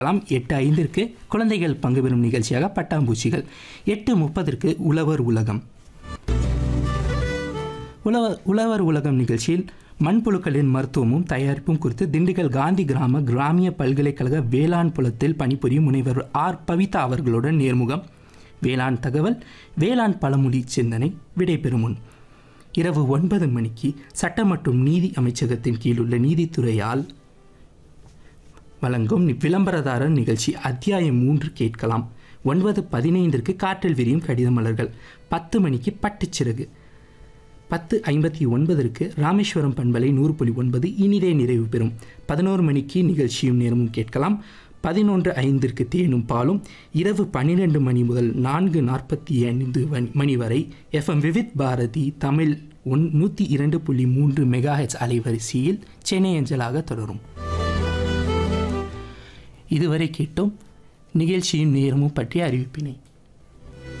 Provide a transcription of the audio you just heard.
கேட்கலாம் எட்டு ஐந்திற்கு குழந்தைகள் பங்கு பெறும் நிகழ்ச்சியாக பட்டாம்பூச்சிகள் எட்டு முப்பதற்கு உழவர் உலகம் உழவர் உழவர் உலகம் நிகழ்ச்சியில் மண்புழுக்களின் மருத்துவமும் தயாரிப்பும் குறித்து திண்டுக்கல் காந்தி கிராம கிராமிய பல்கலைக்கழக வேளாண் புலத்தில் பணிபுரியும் முனைவர் ஆர் பவிதா அவர்களுடன் நேர்முகம் வேளாண் தகவல் வேளாண் பழமொழி சிந்தனை விடைபெறும் முன் இரவு ஒன்பது மணிக்கு சட்ட மற்றும் நீதி அமைச்சகத்தின் கீழுள்ள நீதித்துறையால் வழங்கும் விளம்பரதாரர் நிகழ்ச்சி அத்தியாயம் மூன்று கேட்கலாம் ஒன்பது பதினைந்திற்கு காற்றில் விரியும் கடித மலர்கள் பத்து மணிக்கு பட்டுச்சிறகு பத்து ஐம்பத்தி ஒன்பதற்கு ராமேஸ்வரம் பண்பலை நூறு புள்ளி ஒன்பது இனிதே நிறைவு பெறும் பதினோரு மணிக்கு நிகழ்ச்சியும் நேரமும் கேட்கலாம் பதினொன்று ஐந்திற்கு தேனும் பாலும் இரவு பன்னிரெண்டு மணி முதல் நான்கு நாற்பத்தி ஐந்து மணி வரை எஃப்எம் விவித் பாரதி தமிழ் ஒன் நூற்றி இரண்டு புள்ளி மூன்று மெகாஹெச் அலைவரிசையில் சென்னை அஞ்சலாக தொடரும் இதுவரை கேட்டோம் நிகழ்ச்சியின் நேரமும் பற்றிய அறிவிப்பினை